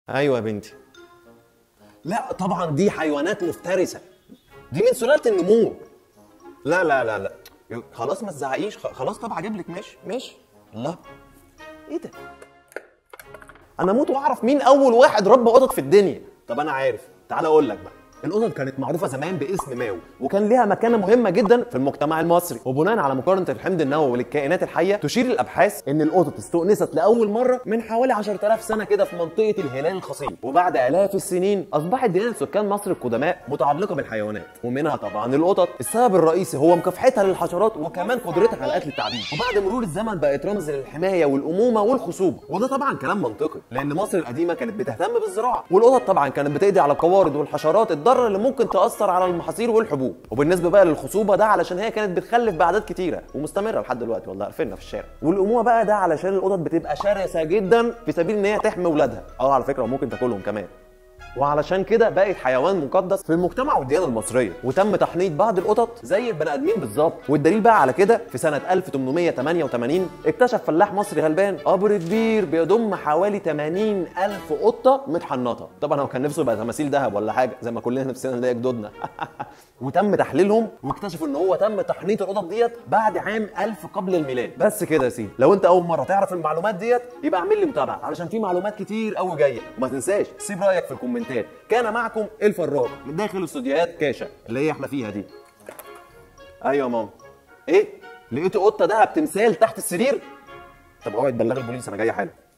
ايوه يا بنتي لا طبعا دي حيوانات مفترسه دي من سلاله النمور لا لا لا لا خلاص ما تزعقيش خ- خلاص طب هجيب لك ماشي ماشي الله ايه ده انا اموت واعرف مين اول واحد ربى قطط في الدنيا طب انا عارف تعال اقول لك بقى القطط كانت معروفه زمان باسم ماو وكان ليها مكانه مهمه جدا في المجتمع المصري وبناء على مقارنه الحمض النووي للكائنات الحيه تشير الابحاث ان القطط استؤنست لاول مره من حوالي 10000 سنه كده في منطقه الهلال الخصيب وبعد الاف السنين اصبحت ديانه سكان مصر القدماء متعلقه بالحيوانات ومنها طبعا القطط السبب الرئيسي هو مكافحتها للحشرات وكمان قدرتها على قتل التعابين وبعد مرور الزمن بقت رمز للحمايه والامومه والخصوبه وده طبعا كلام منطقي لان مصر القديمه كانت بتهتم بالزراعه والقطط طبعا كانت بتقضي على القوارض والحشرات الضاره اللي ممكن تاثر على المحاصيل والحبوب وبالنسبه بقى للخصوبه ده علشان هي كانت بتخلف باعداد كتيره ومستمره لحد دلوقتي والله عارفينها في الشارع والامومه بقى ده علشان القطط بتبقى شرسه جدا في سبيل ان هي تحمي اولادها اه على فكره وممكن تاكلهم كمان وعلشان كده بقت حيوان مقدس في المجتمع والديانه المصريه وتم تحنيط بعض القطط زي البني ادمين بالظبط والدليل بقى على كده في سنه 1888 اكتشف فلاح مصري غلبان قبر كبير بيضم حوالي 80 الف قطه متحنطه طبعا هو كان نفسه يبقى تماثيل ذهب ولا حاجه زي ما كلنا نفسنا نلاقي جدودنا وتم تحليلهم واكتشفوا ان هو تم تحنيط القطط ديت بعد عام 1000 قبل الميلاد بس كده يا سيدي لو انت اول مره تعرف المعلومات ديت يبقى اعمل لي متابعه علشان في معلومات كتير قوي جايه وما تنساش سيب رايك في الكومنتات كان معكم الفراج من داخل استوديوهات كاشا اللي هي احنا فيها دي ايوه يا ماما ايه لقيت قطه دهب تمثال تحت السرير طب اوعي تبلغي البوليس انا جاي حالا